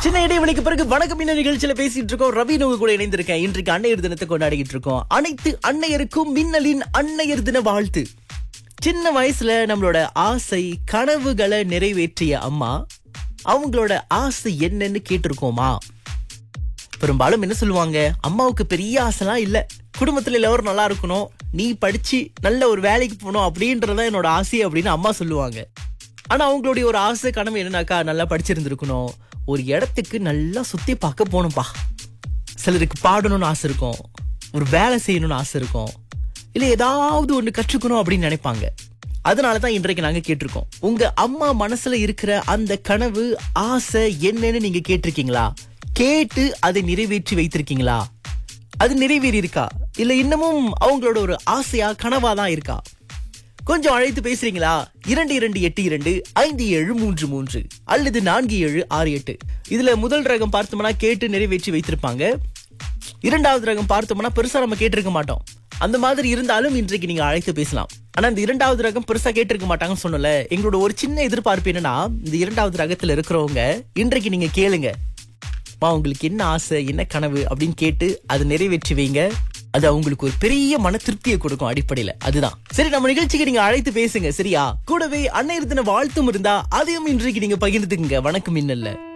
சின்ன இடைவெளிக்கு பிறகு வணக்கம் இந்த நிகழ்ச்சியில பேசிட்டு இருக்கோம் ரவி நோவு கூட இணைந்திருக்கேன் இன்றைக்கு அன்னையர் தினத்தை கொண்டாடிக்கிட்டு இருக்கோம் அனைத்து அன்னையருக்கும் மின்னலின் அன்னையர் தின வாழ்த்து சின்ன வயசுல நம்மளோட ஆசை கனவுகளை நிறைவேற்றிய அம்மா அவங்களோட ஆசை என்னன்னு கேட்டிருக்கோமா பெரும்பாலும் என்ன சொல்லுவாங்க அம்மாவுக்கு பெரிய ஆசைலாம் இல்ல குடும்பத்துல எல்லாரும் நல்லா இருக்கணும் நீ படிச்சு நல்ல ஒரு வேலைக்கு போகணும் அப்படின்றதான் என்னோட ஆசை அப்படின்னு அம்மா சொல்லுவாங்க ஆனா அவங்களுடைய ஒரு ஆசை கனவு என்னன்னாக்கா நல்லா படிச்சிருந்திருக்கணும் ஒரு இடத்துக்கு நல்லா சுத்தி பார்க்க போகணும்பா சிலருக்கு பாடணும்னு ஆசை இருக்கும் ஒரு வேலை செய்யணும்னு ஆசை இருக்கும் இல்ல ஏதாவது ஒண்ணு கற்றுக்கணும் அப்படின்னு நினைப்பாங்க அதனால தான் இன்றைக்கு நாங்க கேட்டிருக்கோம் உங்க அம்மா மனசுல இருக்கிற அந்த கனவு ஆசை என்னன்னு நீங்க கேட்டிருக்கீங்களா கேட்டு அதை நிறைவேற்றி வைத்திருக்கீங்களா அது நிறைவேறி இருக்கா இல்ல இன்னமும் அவங்களோட ஒரு ஆசையா கனவா தான் இருக்கா கொஞ்சம் அழைத்து பேசுறீங்களா இரண்டு இரண்டு எட்டு இரண்டு ஐந்து ஏழு மூன்று மூன்று அல்லது நான்கு ஏழு ஆறு எட்டு இதுல முதல் ரகம் பார்த்தோம்னா கேட்டு நிறைவேற்றி வைத்திருப்பாங்க இரண்டாவது ரகம் பார்த்தோம்னா பெருசா நம்ம கேட்டிருக்க மாட்டோம் அந்த மாதிரி இருந்தாலும் இன்றைக்கு நீங்க அழைத்து பேசலாம் ஆனா இந்த இரண்டாவது ரகம் பெருசா கேட்டிருக்க மாட்டாங்கன்னு சொன்னல எங்களோட ஒரு சின்ன எதிர்பார்ப்பு என்னன்னா இந்த இரண்டாவது ரகத்துல இருக்கிறவங்க இன்றைக்கு நீங்க கேளுங்க மா உங்களுக்கு என்ன ஆசை என்ன கனவு அப்படின்னு கேட்டு அதை நிறைவேற்றி வைங்க அது அவங்களுக்கு ஒரு பெரிய மன திருப்தியை கொடுக்கும் அடிப்படையில அதுதான் சரி நம்ம நிகழ்ச்சிக்கு நீங்க அழைத்து பேசுங்க சரியா கூடவே அன்னையர் தின வாழ்த்தும் இருந்தா அதையும் இன்றைக்கு நீங்க பகிர்ந்துக்குங்க வணக்கம் இன்னல்ல